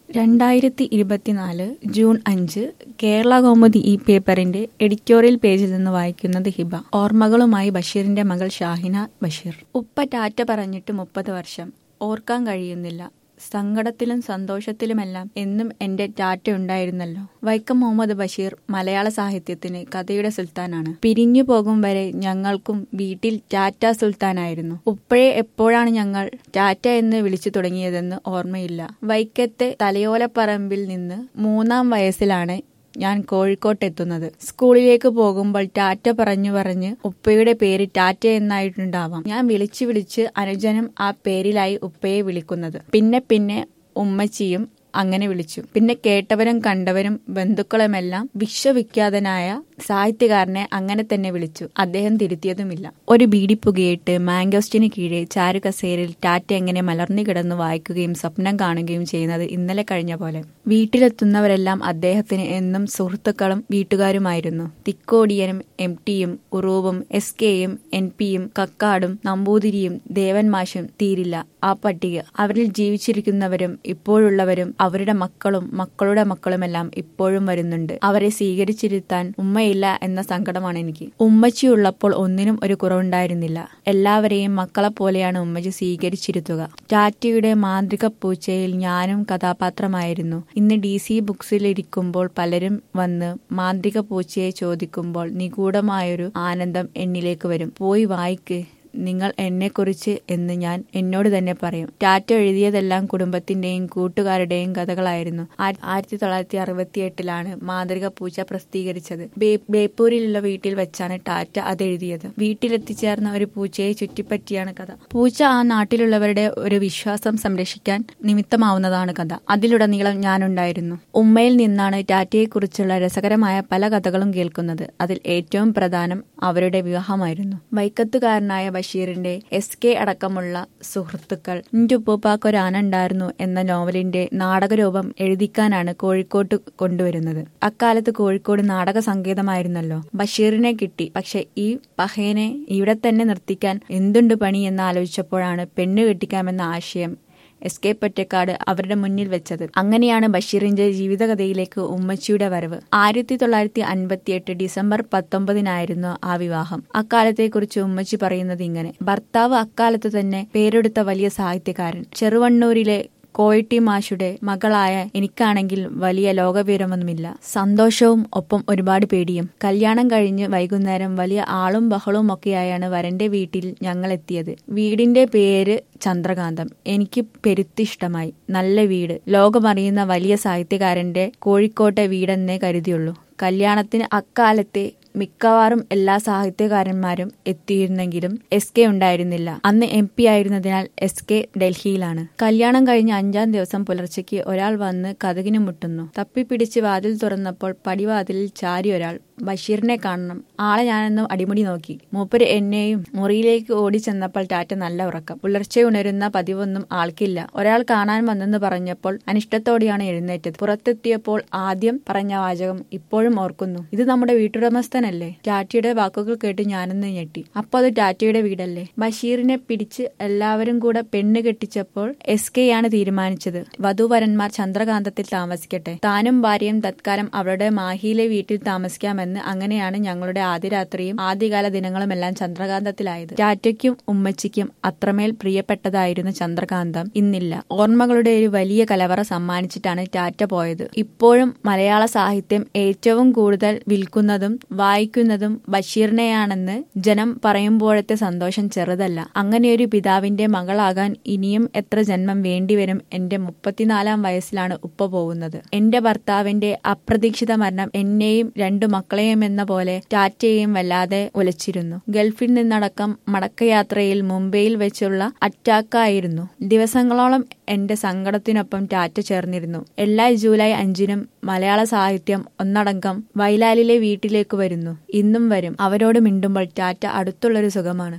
രണ്ടായിരത്തി ഇരുപത്തിനാല് ജൂൺ അഞ്ച് കേരള കൗമുദി ഈ പേപ്പറിന്റെ എഡിറ്റോറിയൽ പേജിൽ നിന്ന് വായിക്കുന്നത് ഹിബ ഓർമ്മകളുമായി ബഷീറിന്റെ മകൾ ഷാഹിന ബഷീർ ഉപ്പ ടാറ്റ പറഞ്ഞിട്ട് മുപ്പത് വർഷം ഓർക്കാൻ കഴിയുന്നില്ല സങ്കടത്തിലും സന്തോഷത്തിലുമെല്ലാം എന്നും എന്റെ ടാറ്റ ഉണ്ടായിരുന്നല്ലോ വൈക്കം മുഹമ്മദ് ബഷീർ മലയാള സാഹിത്യത്തിന് കഥയുടെ സുൽത്താനാണ് പിരിഞ്ഞു പോകും വരെ ഞങ്ങൾക്കും വീട്ടിൽ ടാറ്റ സുൽത്താനായിരുന്നു ഉപ്പഴെ എപ്പോഴാണ് ഞങ്ങൾ ടാറ്റ എന്ന് വിളിച്ചു തുടങ്ങിയതെന്ന് ഓർമ്മയില്ല വൈക്കത്തെ തലയോലപ്പറമ്പിൽ നിന്ന് മൂന്നാം വയസ്സിലാണ് ഞാൻ കോഴിക്കോട്ടെത്തുന്നത് സ്കൂളിലേക്ക് പോകുമ്പോൾ ടാറ്റ പറഞ്ഞു പറഞ്ഞ് ഉപ്പയുടെ പേര് ടാറ്റ എന്നായിട്ടുണ്ടാവാം ഞാൻ വിളിച്ചു വിളിച്ച് അനുജനും ആ പേരിലായി ഉപ്പയെ വിളിക്കുന്നത് പിന്നെ പിന്നെ ഉമ്മച്ചിയും അങ്ങനെ വിളിച്ചു പിന്നെ കേട്ടവരും കണ്ടവരും ബന്ധുക്കളുമെല്ലാം വിശ്വവിഖ്യാതനായ സാഹിത്യകാരനെ അങ്ങനെ തന്നെ വിളിച്ചു അദ്ദേഹം തിരുത്തിയതുമില്ല ഒരു ബീഡിപ്പുകയിട്ട് മാംഗോസ്റ്റിന് കീഴെ ചാരുകസേരയിൽ ടാറ്റ എങ്ങനെ മലർന്നു കിടന്നു വായിക്കുകയും സ്വപ്നം കാണുകയും ചെയ്യുന്നത് ഇന്നലെ കഴിഞ്ഞ പോലെ വീട്ടിലെത്തുന്നവരെല്ലാം അദ്ദേഹത്തിന് എന്നും സുഹൃത്തുക്കളും വീട്ടുകാരുമായിരുന്നു തിക്കോടിയനും എം ടിയും ഉറൂവും എസ് കെയും എൻ പിയും കക്കാടും നമ്പൂതിരിയും ദേവന്മാഷും തീരില്ല ആ പട്ടിക അവരിൽ ജീവിച്ചിരിക്കുന്നവരും ഇപ്പോഴുള്ളവരും അവരുടെ മക്കളും മക്കളുടെ മക്കളുമെല്ലാം ഇപ്പോഴും വരുന്നുണ്ട് അവരെ സ്വീകരിച്ചിരുത്താൻ ഉമ്മയില്ല എന്ന സങ്കടമാണ് എനിക്ക് ഉമ്മച്ചിയുള്ളപ്പോൾ ഒന്നിനും ഒരു കുറവുണ്ടായിരുന്നില്ല എല്ലാവരെയും മക്കളെ പോലെയാണ് ഉമ്മച്ചി സ്വീകരിച്ചിരുത്തുക ടാറ്റയുടെ മാന്ത്രിക പൂച്ചയിൽ ഞാനും കഥാപാത്രമായിരുന്നു ഇന്ന് ഡി സി ബുക്സിലിരിക്കുമ്പോൾ പലരും വന്ന് മാന്ത്രിക പൂച്ചയെ ചോദിക്കുമ്പോൾ നിഗൂഢമായൊരു ആനന്ദം എന്നിലേക്ക് വരും പോയി വായിക്ക് നിങ്ങൾ എന്നെക്കുറിച്ച് എന്ന് ഞാൻ എന്നോട് തന്നെ പറയും ടാറ്റ എഴുതിയതെല്ലാം കുടുംബത്തിന്റെയും കൂട്ടുകാരുടെയും കഥകളായിരുന്നു ആയിരത്തി തൊള്ളായിരത്തി അറുപത്തി എട്ടിലാണ് മാതൃക പൂച്ച പ്രസിദ്ധീകരിച്ചത് ബേപ്പൂരിലുള്ള വീട്ടിൽ വെച്ചാണ് ടാറ്റ അത് എഴുതിയത് വീട്ടിലെത്തിച്ചേർന്ന ഒരു പൂച്ചയെ ചുറ്റിപ്പറ്റിയാണ് കഥ പൂച്ച ആ നാട്ടിലുള്ളവരുടെ ഒരു വിശ്വാസം സംരക്ഷിക്കാൻ നിമിത്തമാവുന്നതാണ് കഥ അതിലുടനീളം ഞാനുണ്ടായിരുന്നു ഉമ്മയിൽ നിന്നാണ് ടാറ്റയെക്കുറിച്ചുള്ള രസകരമായ പല കഥകളും കേൾക്കുന്നത് അതിൽ ഏറ്റവും പ്രധാനം അവരുടെ വിവാഹമായിരുന്നു വൈക്കത്തുകാരനായ ബഷീറിന്റെ എസ് കെ അടക്കമുള്ള സുഹൃത്തുക്കൾ എന്റെ ഉപ്പൂപ്പാക്കൊരാന ഉണ്ടായിരുന്നു എന്ന നോവലിന്റെ നാടകരൂപം എഴുതിക്കാനാണ് കോഴിക്കോട്ട് കൊണ്ടുവരുന്നത് അക്കാലത്ത് കോഴിക്കോട് നാടക സംഗീതമായിരുന്നല്ലോ ബഷീറിനെ കിട്ടി പക്ഷെ ഈ പഹേനെ ഇവിടെ തന്നെ നിർത്തിക്കാൻ എന്തുണ്ട് പണി എന്ന് ആലോചിച്ചപ്പോഴാണ് പെണ്ണ് കെട്ടിക്കാമെന്ന ആശയം എസ് കെ പൊറ്റക്കാട് അവരുടെ മുന്നിൽ വെച്ചത് അങ്ങനെയാണ് ബഷീറിന്റെ ജീവിതകഥയിലേക്ക് ഉമ്മച്ചിയുടെ വരവ് ആയിരത്തി തൊള്ളായിരത്തി അൻപത്തിയെട്ട് ഡിസംബർ പത്തൊമ്പതിനായിരുന്നു ആ വിവാഹം അക്കാലത്തെക്കുറിച്ച് ഉമ്മച്ചി പറയുന്നത് ഇങ്ങനെ ഭർത്താവ് അക്കാലത്ത് തന്നെ പേരെടുത്ത വലിയ സാഹിത്യകാരൻ ചെറുവണ്ണൂരിലെ കോയട്ടി മാഷുടെ മകളായ എനിക്കാണെങ്കിൽ വലിയ ലോകവിവരമൊന്നുമില്ല സന്തോഷവും ഒപ്പം ഒരുപാട് പേടിയും കല്യാണം കഴിഞ്ഞ് വൈകുന്നേരം വലിയ ആളും ബഹളവും ഒക്കെയായാണ് വരന്റെ വീട്ടിൽ ഞങ്ങൾ എത്തിയത് വീടിന്റെ പേര് ചന്ദ്രകാന്തം എനിക്ക് പെരുത്തിഷ്ടമായി നല്ല വീട് ലോകമറിയുന്ന വലിയ സാഹിത്യകാരന്റെ കോഴിക്കോട്ടെ വീടെന്നേ കരുതിയുള്ളൂ കല്യാണത്തിന് അക്കാലത്തെ മിക്കവാറും എല്ലാ സാഹിത്യകാരന്മാരും എത്തിയിരുന്നെങ്കിലും എസ് കെ ഉണ്ടായിരുന്നില്ല അന്ന് എം പി ആയിരുന്നതിനാൽ എസ് കെ ഡൽഹിയിലാണ് കല്യാണം കഴിഞ്ഞ അഞ്ചാം ദിവസം പുലർച്ചയ്ക്ക് ഒരാൾ വന്ന് കഥകിന് മുട്ടുന്നു തപ്പിപ്പിടിച്ച് വാതിൽ തുറന്നപ്പോൾ പടിവാതിലിൽ ചാരി ഒരാൾ ബഷീറിനെ കാണണം ആളെ ഞാനൊന്ന് അടിമുടി നോക്കി മൂപ്പര് എന്നെയും മുറിയിലേക്ക് ഓടിച്ചെന്നപ്പോൾ ടാറ്റ നല്ല ഉറക്കം പുലർച്ചെ ഉണരുന്ന പതിവൊന്നും ആൾക്കില്ല ഒരാൾ കാണാൻ വന്നെന്ന് പറഞ്ഞപ്പോൾ അനിഷ്ടത്തോടെയാണ് എഴുന്നേറ്റത് പുറത്തെത്തിയപ്പോൾ ആദ്യം പറഞ്ഞ വാചകം ഇപ്പോഴും ഓർക്കുന്നു ഇത് നമ്മുടെ വീട്ടുടമസ്ഥനല്ലേ ടാറ്റയുടെ വാക്കുകൾ കേട്ട് ഞാനൊന്ന് ഞെട്ടി അപ്പൊ അത് ടാറ്റയുടെ വീടല്ലേ ബഷീറിനെ പിടിച്ച് എല്ലാവരും കൂടെ പെണ്ണ് കെട്ടിച്ചപ്പോൾ എസ് കെ ആണ് തീരുമാനിച്ചത് വധുവരന്മാർ ചന്ദ്രകാന്തത്തിൽ താമസിക്കട്ടെ താനും ഭാര്യയും തത്കാലം അവരുടെ മാഹിയിലെ വീട്ടിൽ താമസിക്കാമെന്ന് എന്ന് അങ്ങനെയാണ് ഞങ്ങളുടെ ആദ്യ രാത്രിയും ആദ്യകാല ദിനങ്ങളുമെല്ലാം ചന്ദ്രകാന്തത്തിലായത് ടാറ്റയ്ക്കും ഉമ്മച്ചിക്കും അത്രമേൽ പ്രിയപ്പെട്ടതായിരുന്ന ചന്ദ്രകാന്തം ഇന്നില്ല ഓർമ്മകളുടെ ഒരു വലിയ കലവറ സമ്മാനിച്ചിട്ടാണ് ടാറ്റ പോയത് ഇപ്പോഴും മലയാള സാഹിത്യം ഏറ്റവും കൂടുതൽ വിൽക്കുന്നതും വായിക്കുന്നതും ബഷീറിനെയാണെന്ന് ജനം പറയുമ്പോഴത്തെ സന്തോഷം ചെറുതല്ല അങ്ങനെയൊരു പിതാവിന്റെ മകളാകാൻ ഇനിയും എത്ര ജന്മം വേണ്ടിവരും എന്റെ മുപ്പത്തിനാലാം വയസ്സിലാണ് ഉപ്പ പോകുന്നത് എന്റെ ഭർത്താവിന്റെ അപ്രതീക്ഷിത മരണം എന്നെയും രണ്ടു മക്കളെ എന്ന പോലെ ടാറ്റയെയും വല്ലാതെ ഉലച്ചിരുന്നു ഗൾഫിൽ നിന്നടക്കം മടക്കയാത്രയിൽ മുംബൈയിൽ വെച്ചുള്ള അറ്റാക്കായിരുന്നു ദിവസങ്ങളോളം എന്റെ സങ്കടത്തിനൊപ്പം ടാറ്റ ചേർന്നിരുന്നു എല്ലാ ജൂലൈ അഞ്ചിനും മലയാള സാഹിത്യം ഒന്നടങ്കം വൈലാലിലെ വീട്ടിലേക്ക് വരുന്നു ഇന്നും വരും അവരോട് മിണ്ടുമ്പോൾ ടാറ്റ അടുത്തുള്ളൊരു സുഖമാണ്